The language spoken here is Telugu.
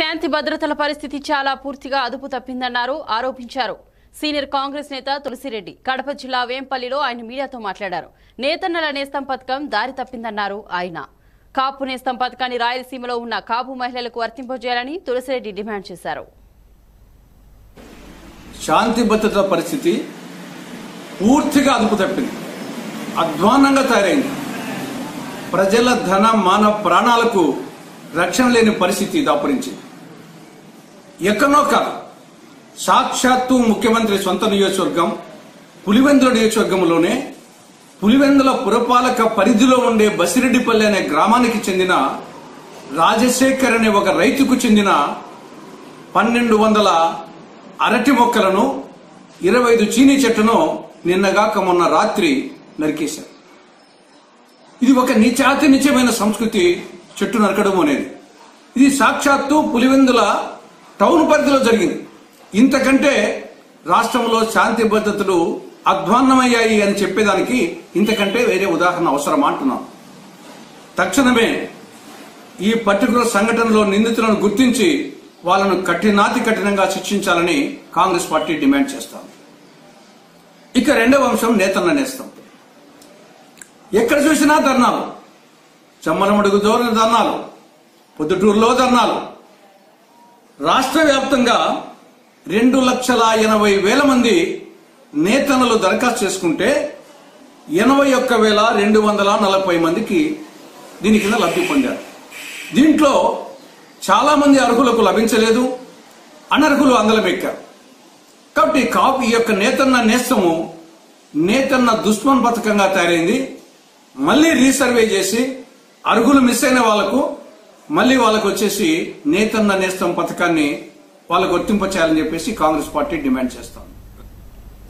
శాంతి భద్రతల పరిస్థితి చాలా పూర్తిగా అదుపు తప్పిందన్నారు ఆరోపించారు సీనియర్ కాంగ్రెస్ నేత తులసిరెడ్డి కడప జిల్లా వేంపల్లిలో ఆయన మీడియాతో మాట్లాడారు నేతన్నల నేస్తం పథకం దారి తప్పిందన్నారు ఆయన కాపు నేస్తం పథకాన్ని రాయలసీమలో ఉన్న కాపు మహిళలకు వర్తింపజేయాలని తులసిరెడ్డి డిమాండ్ చేశారు శాంతి భద్రతల పరిస్థితి పూర్తిగా అదుపు తప్పింది అధ్వానంగా తయారైంది ప్రజల ధన మాన ప్రాణాలకు రక్షణ లేని పరిస్థితి దాపురించింది ఎక్కడో కాదు సాక్షాత్తు ముఖ్యమంత్రి సొంత నియోజకవర్గం పులివెందుల నియోజకవర్గంలోనే పులివెందుల పురపాలక పరిధిలో ఉండే బసిరెడ్డిపల్లి అనే గ్రామానికి చెందిన రాజశేఖర్ అనే ఒక రైతుకు చెందిన పన్నెండు వందల అరటి మొక్కలను ఇరవై ఐదు చీనీ చెట్టును నిన్నగాక మొన్న రాత్రి నరికేశారు ఇది ఒక నిచాతి నిత్యమైన సంస్కృతి చెట్టు నరకడం అనేది ఇది సాక్షాత్తు పులివెందుల టౌన్ పరిధిలో జరిగింది ఇంతకంటే రాష్ట్రంలో శాంతి భద్రతలు అధ్వాన్నమయ్యాయి అని చెప్పేదానికి ఇంతకంటే వేరే ఉదాహరణ అవసరం అంటున్నాం తక్షణమే ఈ పర్టికులర్ సంఘటనలో నిందితులను గుర్తించి వాళ్ళను కఠినాతి కఠినంగా శిక్షించాలని కాంగ్రెస్ పార్టీ డిమాండ్ చేస్తాం ఇక రెండవ అంశం నేతన్న నేస్తం ఎక్కడ చూసినా ధర్నాలు చమ్మలమడుగు దూరం ధర్నాలు పొద్దుటూరులో ధర్నాలు రాష్ట్ర వ్యాప్తంగా రెండు లక్షల ఎనభై వేల మంది నేతన్నలు దరఖాస్తు చేసుకుంటే ఎనభై ఒక్క వేల రెండు వందల నలభై మందికి దీని కింద లబ్ధి పొందారు దీంట్లో చాలా మంది అర్హులకు లభించలేదు అనర్హులు అందలం ఎక్కారు కాబట్టి కాపు ఈ యొక్క నేతన్న నేస్తము నేతన్న దుష్మన్ పథకంగా తయారైంది మళ్ళీ రీసర్వే చేసి అర్హులు మిస్ అయిన వాళ్లకు మళ్ళీ వాళ్ళకు వచ్చేసి నేతన్న నేస్తం పథకాన్ని వాళ్ళకు వర్తింపచేయాలని చెప్పేసి కాంగ్రెస్ పార్టీ డిమాండ్ చేస్తాం